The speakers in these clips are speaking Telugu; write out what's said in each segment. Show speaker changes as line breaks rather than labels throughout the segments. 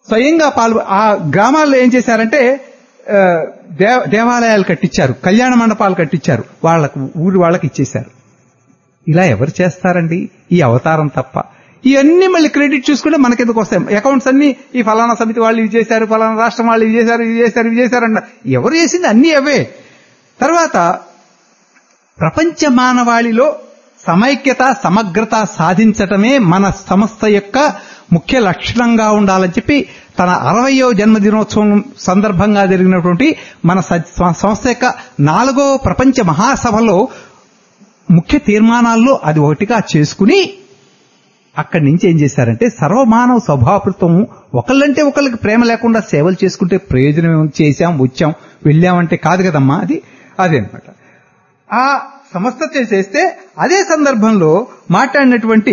స్వయంగా పాల్గొ ఆ గ్రామాల్లో ఏం చేశారంటే ఆ, దేవ దేవాలయాలు కట్టించారు కళ్యాణ మండపాలు కట్టించారు వాళ్ళకు ఊరి వాళ్ళకి ఇచ్చేశారు ఇలా ఎవరు చేస్తారండి ఈ అవతారం తప్ప ఇవన్నీ మళ్ళీ క్రెడిట్ చూసుకుంటే మనకెందుకు వస్తాయి అకౌంట్స్ అన్ని ఈ ఫలానా సమితి వాళ్ళు ఇవి చేశారు ఫలానా రాష్ట్రం వాళ్ళు ఇవి చేశారు ఇవి చేశారు ఇవి చేశారు అన్న ఎవరు చేసింది అన్ని అవే తర్వాత ప్రపంచ మానవాళిలో సమైక్యత సమగ్రత సాధించటమే మన సంస్థ యొక్క ముఖ్య లక్షణంగా ఉండాలని చెప్పి తన అరవయో జన్మదినోత్సవం సందర్భంగా జరిగినటువంటి మన స- సంస్థ యొక్క నాలుగో ప్రపంచ మహాసభలో ముఖ్య తీర్మానాల్లో అది ఒకటిగా చేసుకుని అక్కడి నుంచి ఏం చేశారంటే సర్వమానవ స్వభావృతం ఒకళ్ళంటే ఒకళ్ళకి ప్రేమ లేకుండా సేవలు చేసుకుంటే ప్రయోజనం ఏముంది? చేశాం వచ్చాం వెళ్ళామంటే కాదు కదమ్మా అది అదే అనమాట ఆ సంస్థ చేసేస్తే అదే సందర్భంలో మాట్లాడినటువంటి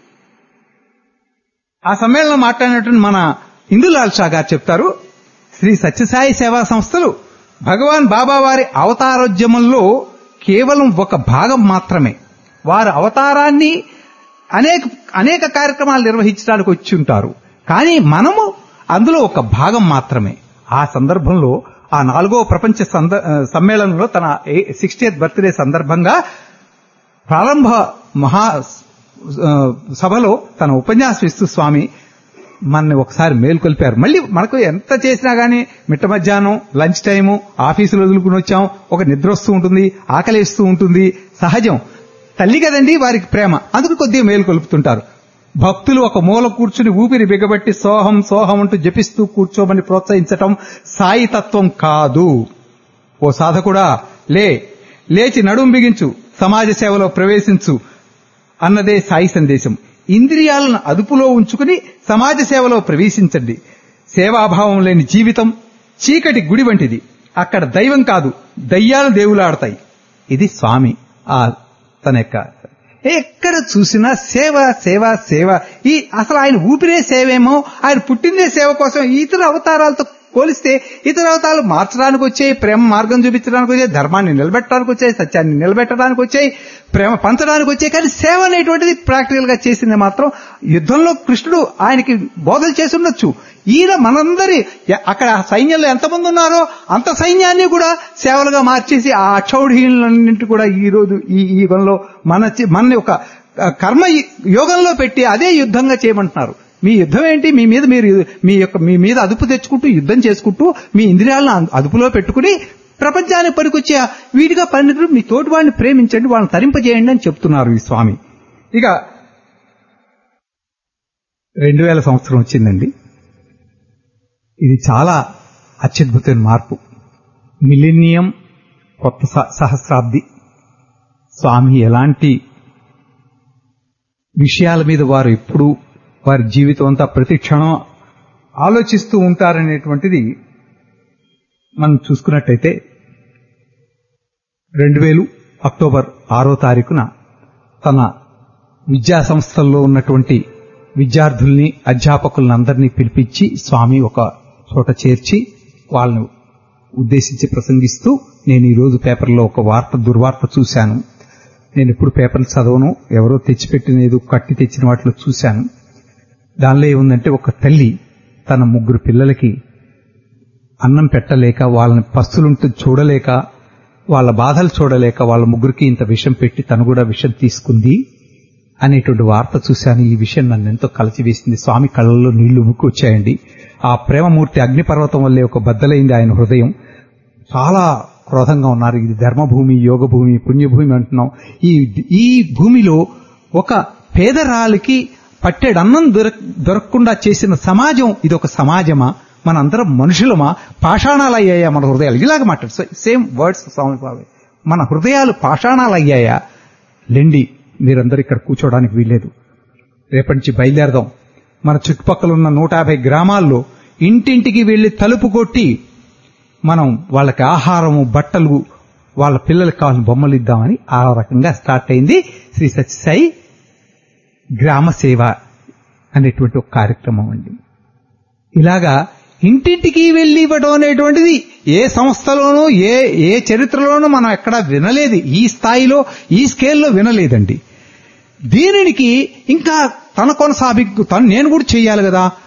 ఆ సమ్మేళనం మాట్లాడినటువంటి మన ఇందులాల్ షా గారు చెప్తారు శ్రీ సత్యసాయి సేవా సంస్థలు భగవాన్ బాబా వారి అవతారోద్యమంలో కేవలం ఒక భాగం మాత్రమే వారి అవతారాన్ని అనేక అనేక కార్యక్రమాలు నిర్వహించడానికి వచ్చి ఉంటారు కానీ మనము అందులో ఒక భాగం మాత్రమే ఆ సందర్భంలో ఆ నాలుగో ప్రపంచ సంద- ఆ, సమ్మేళనంలో తన సిక్స్టీయత్ బర్త్డే సందర్భంగా ప్రారంభ మహా ఆ, సభలో తన ఉపన్యాసం ఇస్తూ స్వామి మనని ఒకసారి మేల్కొల్పారు మళ్ళీ మనకు ఎంత చేసినా గానీ మిట్ట మధ్యాహ్నం లంచ్ టైము ఆఫీసులో వదులుకుని వచ్చాం ఒక నిద్ర వస్తూ ఉంటుంది ఆకలిస్తూ ఉంటుంది సహజం తల్లి కదండి వారికి ప్రేమ అందుకు కొద్దిగా మేల్కొల్పుతుంటారు భక్తులు ఒక మూల కూర్చుని ఊపిరి బిగబట్టి సోహం సోహం అంటూ జపిస్తూ కూర్చోమని ప్రోత్సహించటం సాయి తత్వం కాదు ఓ సాధకుడా లే లేచి నడుం బిగించు సమాజ సేవలో ప్రవేశించు అన్నదే సాయి సందేశం ఇంద్రియాలను అదుపులో ఉంచుకుని సమాజ సేవలో ప్రవేశించండి సేవాభావం లేని జీవితం చీకటి గుడి వంటిది అక్కడ దైవం కాదు దయ్యాలు దేవులాడతాయి ఇది స్వామి ఆ తన యొక్క ఎక్కడ చూసినా సేవ సేవ సేవ ఈ అసలు ఆయన ఊపిరే సేవేమో ఆయన పుట్టిందే సేవ కోసం ఇతర అవతారాలతో పోలిస్తే ఇతర అవతారాలు మార్చడానికి వచ్చాయి ప్రేమ మార్గం చూపించడానికి వచ్చాయి ధర్మాన్ని నిలబెట్టడానికి వచ్చాయి సత్యాన్ని నిలబెట్టడానికి వచ్చాయి ప్రేమ పంచడానికి వచ్చాయి కానీ సేవ అనేటువంటిది ప్రాక్టికల్ గా చేసింది మాత్రం యుద్ధంలో కృష్ణుడు ఆయనకి బోధలు చేసి ఉండొచ్చు ఈయన మనందరి అక్కడ సైన్యంలో ఎంతమంది ఉన్నారో అంత సైన్యాన్ని కూడా సేవలుగా మార్చేసి ఆ అక్షౌఢీలన్నింటి కూడా ఈ రోజు ఈ ఈ యుగంలో మన చి- మనని ఒక కర్మ యోగంలో పెట్టి అదే యుద్ధంగా చేయమంటున్నారు మీ యుద్ధం ఏంటి మీ మీద మీరు మీ యొక్క మీ మీద అదుపు తెచ్చుకుంటూ యుద్ధం చేసుకుంటూ మీ ఇంద్రియాలను అదు- అదుపులో పెట్టుకుని ప్రపంచానికి పనికొచ్చే వీటిగా పరిణితులు మీ తోటి వాళ్ళని ప్రేమించండి వాళ్ళని తరింపజేయండి అని చెప్తున్నారు ఈ స్వామి ఇక రెండు వేల సంవత్సరం వచ్చిందండి ఇది చాలా అత్యద్భుతమైన మార్పు మిలీనియం కొత్త స- సహస్రాబ్ది స్వామి ఎలాంటి విషయాల మీద వారు ఎప్పుడు వారి జీవితం అంతా ప్రతి క్షణం ఆలోచిస్తూ ఉంటారనేటువంటిది మనం చూసుకున్నట్టయితే రెండు వేలు అక్టోబర్ ఆరో తారీఖున తన విద్యా సంస్థల్లో ఉన్నటువంటి విద్యార్థుల్ని అధ్యాపకులను అందరినీ పిలిపించి స్వామి ఒక చోట చేర్చి వాళ్ళను ఉద్దేశించి ప్రసంగిస్తూ నేను ఈ రోజు పేపర్లో ఒక వార్త దుర్వార్త చూశాను నేను ఎప్పుడు పేపర్లు చదవను ఎవరో తెచ్చిపెట్టినది కట్టి తెచ్చిన వాటిలో చూశాను దానిలో ఏముందంటే ఒక తల్లి తన ముగ్గురు పిల్లలకి అన్నం పెట్టలేక వాళ్ళని పస్తులుంటూ చూడలేక వాళ్ళ బాధలు చూడలేక వాళ్ళ ముగ్గురికి ఇంత విషం పెట్టి తను కూడా విషం తీసుకుంది అనేటువంటి వార్త చూశాను ఈ విషయం నన్ను ఎంతో కలిచివేసింది స్వామి కళ్ళల్లో నీళ్లు వచ్చాయండి ఆ ప్రేమమూర్తి అగ్నిపర్వతం వల్లే ఒక బద్దలైంది ఆయన హృదయం చాలా క్రోధంగా ఉన్నారు ఇది ధర్మభూమి యోగ భూమి పుణ్యభూమి అంటున్నాం ఈ ఈ భూమిలో ఒక పేదరాలికి పట్టెడు అన్నం దొరక దొరకకుండా చేసిన సమాజం ఇది ఒక సమాజమా మనందరం మనుషులమా పాషాణాలు అయ్యాయా మన హృదయాలు ఇలాగ మాట్లాడు సేమ్ వర్డ్స్ స్వామి బాబాయ్ మన హృదయాలు పాషాణాలు అయ్యాయా లెండి మీరందరూ ఇక్కడ కూర్చోవడానికి వీల్లేదు రేపటి నుంచి బయలుదేరదాం మన చుట్టుపక్కల ఉన్న నూట యాభై గ్రామాల్లో ఇంటింటికి వెళ్లి తలుపు కొట్టి మనం వాళ్ళకి ఆహారము బట్టలు వాళ్ళ పిల్లలకి కావాలని బొమ్మలు ఇద్దామని ఆ రకంగా స్టార్ట్ అయింది శ్రీ సత్యసాయి గ్రామ సేవ అనేటువంటి ఒక కార్యక్రమం అండి ఇలాగా ఇంటింటికి వెళ్లి ఇవ్వడం అనేటువంటిది ఏ సంస్థలోనూ ఏ ఏ చరిత్రలోనూ మనం ఎక్కడా వినలేదు ఈ స్థాయిలో ఈ స్కేల్లో వినలేదండి దీనికి ఇంకా తన కొనసాగి తను నేను కూడా చేయాలి కదా